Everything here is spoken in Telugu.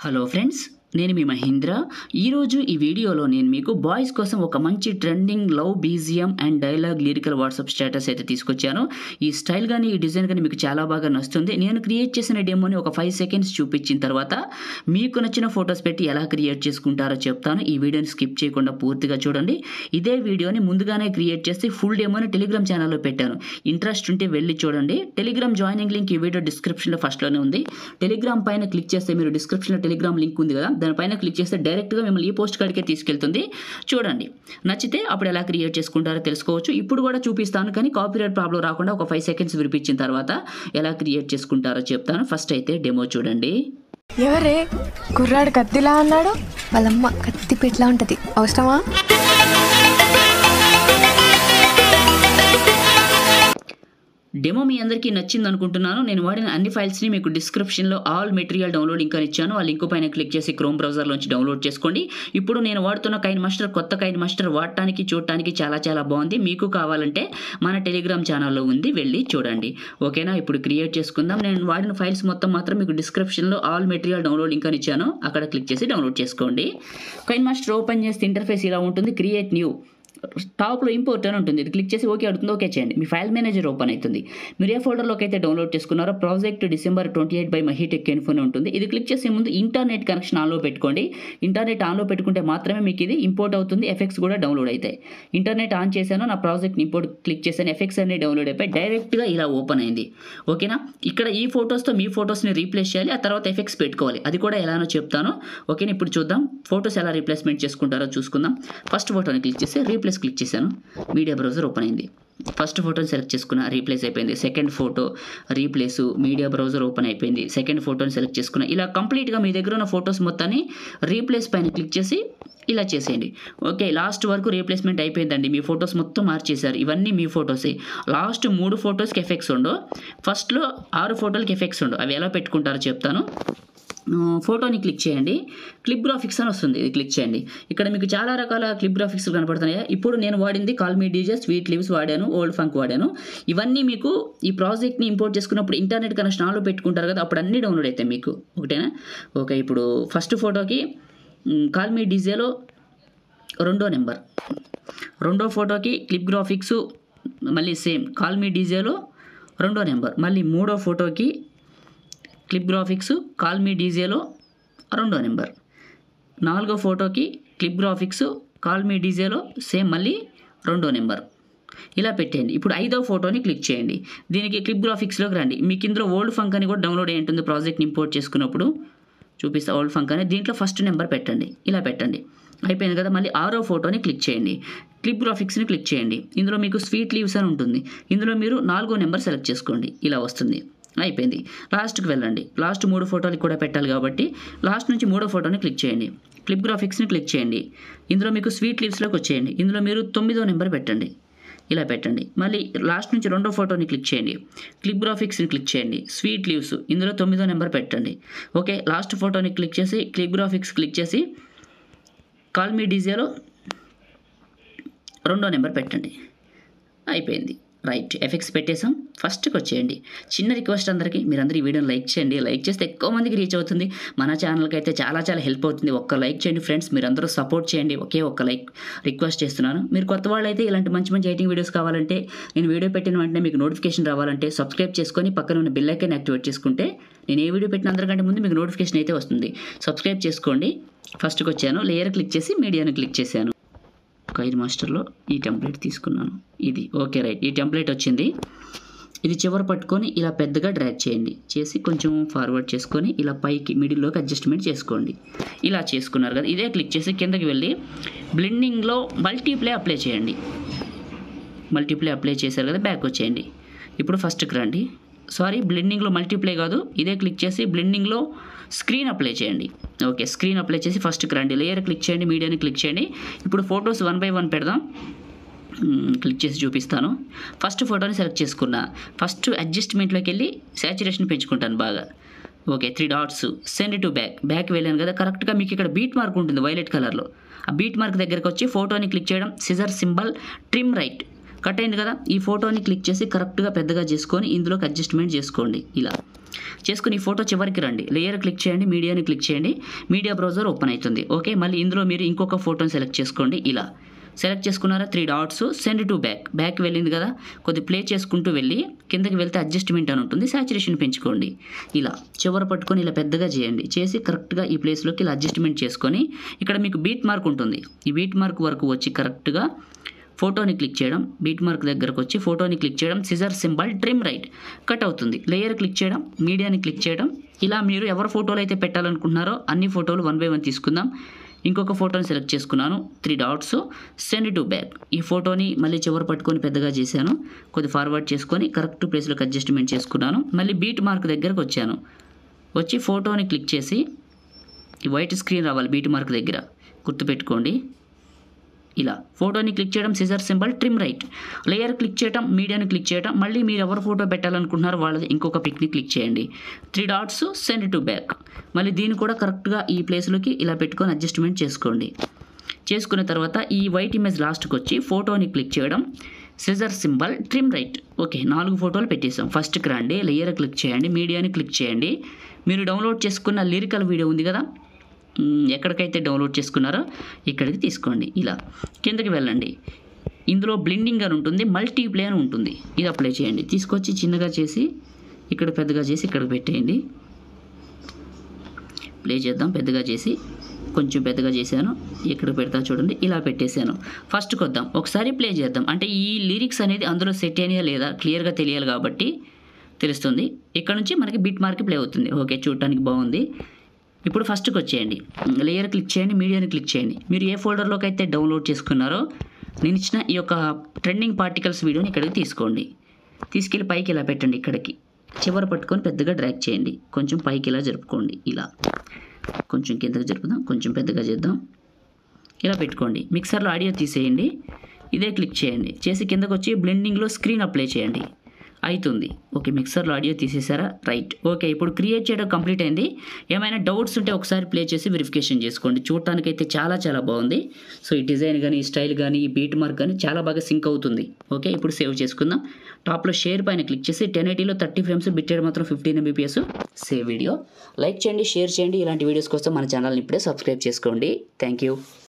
హలో ఫ్రెండ్స్ నేను మీ మహేంద్ర ఈరోజు ఈ వీడియోలో నేను మీకు బాయ్స్ కోసం ఒక మంచి trending love BGM and dialogue lyrical WhatsApp status అయితే తీసుకొచ్చాను ఈ స్టైల్ కానీ ఈ డిజైన్ కానీ మీకు చాలా బాగా నచ్చుతుంది నేను క్రియేట్ చేసిన డెమోని ఒక ఫైవ్ సెకండ్స్ చూపించిన తర్వాత మీకు నచ్చిన ఫొటోస్ పెట్టి ఎలా క్రియేట్ చేసుకుంటారో చెప్తాను ఈ వీడియోని స్కిప్ చేయకుండా పూర్తిగా చూడండి ఇదే వీడియోని ముందుగానే క్రియేట్ చేసి ఫుల్ డెమోని టెలిగ్రామ్ ఛానల్లో పెట్టాను ఇంట్రెస్ట్ ఉంటే వెళ్ళి చూడండి టెలిగ్రామ్ జాయినింగ్ లింక్ ఈ వీడియో డిస్క్రిప్షన్లో ఫస్ట్లోనే ఉంది టెలిగ్రామ్ పైన క్లిక్ చేస్తే మీరు డిస్క్రిప్షన్లో టెలిగ్రామ్ లింక్ ఉంది కదా దానిపైన క్లిక్ చేస్తే డైరెక్ట్గా మిమ్మల్ని ఈ పోస్ట్ కాడికే తీసుకెళ్తుంది చూడండి నచ్చితే అప్పుడు ఎలా క్రియేట్ చేసుకుంటారో తెలుసుకోవచ్చు ఇప్పుడు కూడా చూపిస్తాను కానీ కాపీరైట్ ప్రాబ్లం రాకుండా ఒక ఫైవ్ సెకండ్స్ వినిపించిన తర్వాత ఎలా క్రియేట్ చేసుకుంటారో చెప్తాను ఫస్ట్ అయితే డెమో చూడండి ఎవరే కుర్రాడు కత్తిలా అన్నాడు వాళ్ళమ్మ కత్తి పెట్లా ఉంటది అవసరమా డెమో మీ అందరికీ నచ్చింది అనుకుంటున్నాను నేను వాడిన అన్ని ఫైల్స్ని మీకు డిస్క్రిప్షన్లో ఆల్ మెటీరియల్ డౌన్లోడ్ లింక్ అని ఇచ్చాను ఆ లింక్ పైన క్లిక్ చేసి క్రోమ్ బ్రౌజర్లోంచి డౌన్లోడ్ చేసుకోండి ఇప్పుడు నేను వాడుతున్న కైన్ మాస్టర్ కొత్త కైన్ మాస్టర్ వాడటానికి చూడటానికి చాలా చాలా బాగుంది మీకు కావాలంటే మన టెలిగ్రామ్ ఛానల్లో ఉంది వెళ్ళి చూడండి ఓకేనా ఇప్పుడు క్రియేట్ చేసుకుందాం నేను వాడిన ఫైల్స్ మొత్తం మాత్రం మీకు డిస్క్రిప్షన్లో ఆల్ మెటీరియల్ డౌన్లోడ్ లింక్ అని ఇచ్చాను అక్కడ క్లిక్ చేసి డౌన్లోడ్ చేసుకోండి కైన్ మాస్టర్ ఓపెన్ చేస్తే ఇంటర్ఫేస్ ఇలా ఉంటుంది క్రియేట్ న్యూ టాప్లో ఇంపోర్ట్ అని ఉంటుంది ఇది క్లిక్ చేసి ఓకే అడుగుతుంది ఓకే చేయండి మీ ఫైల్ మేనేజర్ ఓపెన్ అవుతుంది మీరు ఏ ఫోల్డర్లోకి అయితే డౌన్లోడ్ చేసుకున్నారో project December twenty eight by మహీటెక్ ఇన్ఫోన్ ఉంటుంది ఇది క్లిక్ చేసే ముందు ఇంటర్నెట్ కనెక్షన్ ఆన్లో పెట్టుకోండి ఇంటర్నెట్ ఆన్లో పెట్టుకుంటే మాత్రమే మీకు ఇది ఇంపోర్ట్ అవుతుంది ఎఫెక్ట్స్ కూడా డౌన్లోడ్ అవుతాయి ఇంటర్నెట్ ఆన్ చేశాను నా ప్రాజెక్ట్ ఇంపోర్ట్ క్లిక్ చేశాను ఎఫెక్ట్స్ అన్ని డౌన్లోడ్ అయిపోయి డైరెక్ట్గా ఇలా ఓపెన్ అయింది ఓకేనా ఇక్కడ ఈ ఫొటోస్తో మీ ఫొటోస్ని రీప్లేస్ చేయాలి ఆ తర్వాత ఎఫెక్ట్స్ పెట్టుకోవాలి అది కూడా ఎలానో చెప్తాను ఓకేనా ఇప్పుడు చూద్దాం ఫొటోస్ ఎలా రీప్లేస్మెంట్ చేసుకుంటారో చూసుకుందాం ఫస్ట్ ఫోటోని క్లిక్ చేసి రీప్లేస్ క్లిక్ చేశాను మీడియా బ్రౌజర్ ఓపెన్ అయింది ఫస్ట్ ఫోటోని సెలెక్ట్ చేసుకున్న రీప్లేస్ అయిపోయింది second photo replace media browser open అయిపోయింది సెకండ్ ఫోటోని సెలెక్ట్ చేసుకున్న ఇలా కంప్లీట్గా మీ దగ్గర ఉన్న ఫొటోస్ మొత్తాన్ని రీప్లేస్ పైన క్లిక్ చేసి ఇలా చేసేయండి ఓకే లాస్ట్ వరకు రీప్లేస్మెంట్ అయిపోయిందండి మీ ఫొటోస్ మొత్తం మార్చేశారు ఇవన్నీ మీ ఫొటోసే లాస్ట్ మూడు ఫొటోస్కి ఎఫెక్ట్స్ ఉండవు ఫస్ట్లో ఆరు ఫోటోలకి ఎఫెక్ట్స్ ఉండవు అవి ఎలా పెట్టుకుంటారో చెప్తాను ఫోటోని క్లిక్ చేయండి క్లిప్ గ్రాఫిక్స్ అని వస్తుంది ఇది క్లిక్ చేయండి ఇక్కడ మీకు చాలా రకాల క్లిప్ గ్రాఫిక్స్ కనపడుతున్నాయి ఇప్పుడు నేను వాడింది కాల్మీ డీజే స్వీట్ లివ్స్ వాడాను ఓల్డ్ ఫంక్ వాడాను ఇవన్నీ మీకు ఈ ప్రాజెక్ట్ని ఇంపోర్ట్ చేసుకున్నప్పుడు ఇంటర్నెట్ కనెక్షన్ ఆన్లో పెట్టుకుంటారు కదా అప్పుడు అన్నీ డౌన్లోడ్ అవుతాయి మీకు ఒకటేనా ఓకే ఇప్పుడు ఫస్ట్ ఫోటోకి కాల్మీ డీజేలో రెండో నెంబర్ రెండో ఫోటోకి క్లిప్ గ్రాఫిక్స్ మళ్ళీ సేమ్ కాల్మీ డీజేలో రెండో నెంబర్ మళ్ళీ మూడో ఫోటోకి క్లిప్ గ్రాఫిక్స్ కాల్మీ డీజేలో రెండో నెంబర్ నాలుగో ఫోటోకి క్లిప్ గ్రాఫిక్స్ కాల్మీ డీజేలో సేమ్ మళ్ళీ రెండో నెంబర్ ఇలా పెట్టేయండి ఇప్పుడు ఐదో ఫోటోని క్లిక్ చేయండి దీనికి క్లిప్ గ్రాఫిక్స్లోకి రండి మీకు ఇందులో ఓల్డ్ ఫంక్ అని కూడా డౌన్లోడ్ అయి ఉంటుంది ప్రాజెక్ట్ని ఇంపోర్ట్ చేసుకున్నప్పుడు చూపిస్తా ఓల్డ్ ఫంక్ అని దీంట్లో ఫస్ట్ నెంబర్ పెట్టండి ఇలా పెట్టండి అయిపోయింది కదా మళ్ళీ ఆరో ఫోటోని క్లిక్ చేయండి క్లిప్ గ్రాఫిక్స్ని క్లిక్ చేయండి ఇందులో మీకు స్వీట్ లీవ్స్ అని ఉంటుంది ఇందులో మీరు నాలుగో నెంబర్ సెలెక్ట్ చేసుకోండి ఇలా వస్తుంది అయిపోయింది లాస్ట్కి వెళ్ళండి లాస్ట్ మూడు ఫోటోలు కూడా పెట్టాలి కాబట్టి లాస్ట్ నుంచి మూడో ఫోటోని క్లిక్ చేయండి క్లిప్ గ్రాఫిక్స్ని క్లిక్ చేయండి ఇందులో మీకు స్వీట్ లీవ్స్లోకి వచ్చేయండి ఇందులో మీరు తొమ్మిదో నెంబర్ పెట్టండి ఇలా పెట్టండి మళ్ళీ లాస్ట్ నుంచి రెండో ఫోటోని క్లిక్ చేయండి క్లిప్ గ్రాఫిక్స్ని క్లిక్ చేయండి స్వీట్ లీవ్స్ ఇందులో తొమ్మిదో నెంబర్ పెట్టండి ఓకే లాస్ట్ ఫోటోని క్లిక్ చేసి క్లిప్ గ్రాఫిక్స్ క్లిక్ చేసి కాల్మీ డీజేలో రెండో నెంబర్ పెట్టండి అయిపోయింది రైట్ ఎఫెక్ట్స్ పెట్టేసాం ఫస్ట్కి వచ్చేయండి చిన్న రిక్వెస్ట్ అందరికీ మీరందరూ ఈ వీడియోని లైక్ చేయండి లైక్ చేస్తే ఎక్కువ మందికి రీచ్ అవుతుంది మన ఛానల్కి అయితే చాలా చాలా హెల్ప్ అవుతుంది ఒక్క లైక్ చేయండి ఫ్రెండ్స్ మీరందరూ సపోర్ట్ చేయండి ఒకే ఒక్క లైక్ రిక్వెస్ట్ చేస్తున్నాను మీరు కొత్త వాళ్ళు అయితే ఇలాంటి మంచి మంచి ఎయిటింగ్ వీడియోస్ కావాలంటే నేను వీడియో పెట్టిన వెంటనే మీకు నోటిఫికేషన్ రావాలంటే సబ్స్క్రైబ్ చేసుకొని పక్కన ఉన్న బెల్ ఐకాన్ యాక్టివేట్ చేసుకుంటే నేను ఏ వీడియో పెట్టిన అందరికంటే ముందు మీకు నోటిఫికేషన్ అయితే వస్తుంది సబ్స్క్రైబ్ చేసుకోండి ఫస్ట్కి వచ్చాను లేయర్ క్లిక్ చేసి మీడియాను క్లిక్ చేశాను కైర్ మాస్టర్లో ఈ టెంప్లెట్ తీసుకున్నాను ఇది ఓకే రైట్ ఈ టెంప్లెట్ వచ్చింది ఇది చివర పట్టుకొని ఇలా పెద్దగా డ్రాగ్ చేయండి చేసి కొంచెం ఫార్వర్డ్ చేసుకొని ఇలా పైకి మిడిల్లోకి అడ్జస్ట్మెంట్ చేసుకోండి ఇలా చేసుకున్నారు కదా ఇదే క్లిక్ చేసి కిందకి వెళ్ళి బ్లెండింగ్లో మల్టీప్లే అప్లై చేయండి మల్టీప్లే అప్లై చేశారు కదా బ్యాక్ వచ్చేయండి ఇప్పుడు ఫస్ట్కి రండి సారీ బ్లెండింగ్లో మల్టీప్లే కాదు ఇదే క్లిక్ చేసి బ్లెండింగ్లో స్క్రీన్ అప్లై చేయండి ఓకే స్క్రీన్ అప్లై చేసి ఫస్ట్కి రండి లేయర్ క్లిక్ చేయండి మీడియాని క్లిక్ చేయండి ఇప్పుడు ఫొటోస్ వన్ బై వన్ పెడదాం మ్మ్, క్లిక్ చేసి చూపిస్తాను ఫస్ట్ ఫోటోని సెలెక్ట్ చేసుకున్నా ఫస్ట్ అడ్జస్ట్మెంట్లోకి వెళ్ళి శాచురేషన్ పెంచుకుంటాను బాగా okay three dots send to back back వెళ్ళాను కదా కరెక్ట్గా మీకు ఇక్కడ బీట్ మార్క్ ఉంటుంది వైలెట్ కలర్లో ఆ బీట్ మార్క్ దగ్గరకు వచ్చి ఫోటోని క్లిక్ చేయడం scissor symbol trim right cut అయింది కదా ఈ ఫోటోని క్లిక్ చేసి కరెక్ట్గా పెద్దగా చేసుకొని ఇందులోకి అడ్జస్ట్మెంట్ చేసుకోండి ఇలా చేసుకుని ఈ ఫోటో చివరికి రండి లేయర్ క్లిక్ చేయండి మీడియాని క్లిక్ చేయండి మీడియా బ్రౌజర్ ఓపెన్ అవుతుంది ఓకే మళ్ళీ ఇందులో మీరు ఇంకొక ఫోటోని సెలెక్ట్ చేసుకోండి ఇలా సెలెక్ట్ చేసుకున్నారా three dots send to back back వెళ్ళింది కదా కొద్ది ప్లే చేసుకుంటూ వెళ్ళి కిందకి వెళ్తే అడ్జస్ట్మెంట్ అని ఉంటుంది సాచురేషన్ పెంచుకోండి ఇలా చివర పట్టుకొని ఇలా పెద్దగా చేయండి చేసి కరెక్ట్గా ఈ ప్లేస్లోకి ఇలా అడ్జస్ట్మెంట్ చేసుకొని ఇక్కడ మీకు బీట్ మార్క్ ఉంటుంది ఈ బీట్ మార్క్ వరకు వచ్చి కరెక్ట్గా ఫోటోని క్లిక్ చేయడం బీట్ మార్క్ దగ్గరకు వచ్చి ఫోటోని క్లిక్ చేయడం scissor symbol trim right cut అవుతుంది లేయర్ క్లిక్ చేయడం మీడియాని క్లిక్ చేయడం ఇలా మీరు ఎవరి ఫోటోలు అయితే పెట్టాలనుకుంటున్నారో అన్ని ఫోటోలు వన్ బై వన్ తీసుకుందాం ఇంకొక ఫోటోని సెలెక్ట్ చేసుకున్నాను three dots send to back ఈ ఫోటోని మళ్ళీ చివరి పట్టుకొని పెద్దగా చేశాను కొద్ది ఫార్వర్డ్ చేసుకొని కరెక్ట్ ప్లేస్లోకి అడ్జస్ట్మెంట్ చేసుకున్నాను మళ్ళీ బీట్ మార్క్ దగ్గరకు వచ్చాను వచ్చి ఫోటోని క్లిక్ చేసి ఈ వైట్ స్క్రీన్ రావాలి బీట్ మార్క్ దగ్గర గుర్తుపెట్టుకోండి ఇలా ఫోటోని క్లిక్ చేయడం scissor symbol trim right layer click చేయడం మీడియాని క్లిక్ చేయడం మళ్ళీ మీరు ఎవరు ఫోటో పెట్టాలనుకుంటున్నారో వాళ్ళది ఇంకొక పిక్ని క్లిక్ చేయండి three dots send to back మళ్ళీ దీన్ని కూడా కరెక్ట్గా ఈ ప్లేస్లోకి ఇలా పెట్టుకొని అడ్జస్ట్మెంట్ చేసుకోండి చేసుకున్న తర్వాత ఈ వైట్ ఇమేజ్ లాస్ట్కి వచ్చి ఫోటోని క్లిక్ చేయడం scissor symbol trim right okay నాలుగు ఫోటోలు పెట్టేసాం ఫస్ట్కి రండి లేయర్ క్లిక్ చేయండి మీడియాని క్లిక్ చేయండి మీరు డౌన్లోడ్ చేసుకున్న లిరికల్ వీడియో ఉంది కదా మ్, ఎక్కడికైతే డౌన్లోడ్ చేసుకున్నారో ఇక్కడికి తీసుకోండి ఇలా కిందకి వెళ్ళండి ఇందులో బ్లిండింగ్ అని ఉంటుంది మల్టీ ప్లే అని ఉంటుంది ఇది అప్లై చేయండి తీసుకొచ్చి చిన్నగా చేసి ఇక్కడ పెద్దగా చేసి ఇక్కడికి పెట్టేయండి ప్లే చేద్దాం పెద్దగా చేసి కొంచెం పెద్దగా చేశాను ఇక్కడ పెడతా చూడండి ఇలా పెట్టేశాను ఫస్ట్కి వద్దాం ఒకసారి ప్లే చేద్దాం అంటే ఈ లిరిక్స్ అనేది అందులో సెట్ అయినాయా లేదా క్లియర్గా తెలియాలి కాబట్టి తెలుస్తుంది ఇక్కడ నుంచి మనకి బిట్ మార్క్ ప్లే అవుతుంది ఓకే చూడటానికి బాగుంది ఇప్పుడు ఫస్ట్కి వచ్చేయండి లేయర్ క్లిక్ చేయండి మీడియాని క్లిక్ చేయండి మీరు ఏ ఫోల్డర్లోకి అయితే డౌన్లోడ్ చేసుకున్నారో నేను ఇచ్చిన ఈ యొక్క ట్రెండింగ్ పార్టికల్స్ వీడియోని ఇక్కడికి తీసుకోండి తీసుకెళ్ళి పైకి ఇలా పెట్టండి ఇక్కడికి చివర పట్టుకొని పెద్దగా డ్రాగ్ చేయండి కొంచెం పైకి ఇలా జరుపుకోండి ఇలా కొంచెం కిందకి జరుపుదాం కొంచెం పెద్దగా చేద్దాం ఇలా పెట్టుకోండి మిక్సర్లో ఆడియో తీసేయండి ఇదే క్లిక్ చేయండి చేసి కిందకు వచ్చి బ్లెండింగ్లో స్క్రీన్ అప్లై చేయండి అవుతుంది ఓకే మిక్సర్లో ఆడియో తీసేసారా రైట్ ఓకే ఇప్పుడు క్రియేట్ చేయడం కంప్లీట్ అయింది ఏమైనా డౌట్స్ ఉంటే ఒకసారి ప్లే చేసి వెరిఫికేషన్ చేసుకోండి చూడటానికి అయితే చాలా చాలా బాగుంది సో ఈ డిజైన్ కానీ ఈ స్టైల్ కానీ ఈ బీట్ మార్క్ కానీ చాలా బాగా సింక్ అవుతుంది ఓకే ఇప్పుడు సేవ్ చేసుకుందాం టాప్లో షేర్ పైన క్లిక్ చేసి టెన్ ఎయిటీలో థర్టీ ఫ్రేమ్స్ బిట్టెడ్ మాత్రం fifteen Mbps save video like చేయండి షేర్ చేయండి ఇలాంటి వీడియోస్ కోసం మన ఛానల్ని ఇప్పుడే సబ్స్క్రైబ్ చేసుకోండి థ్యాంక్ యూ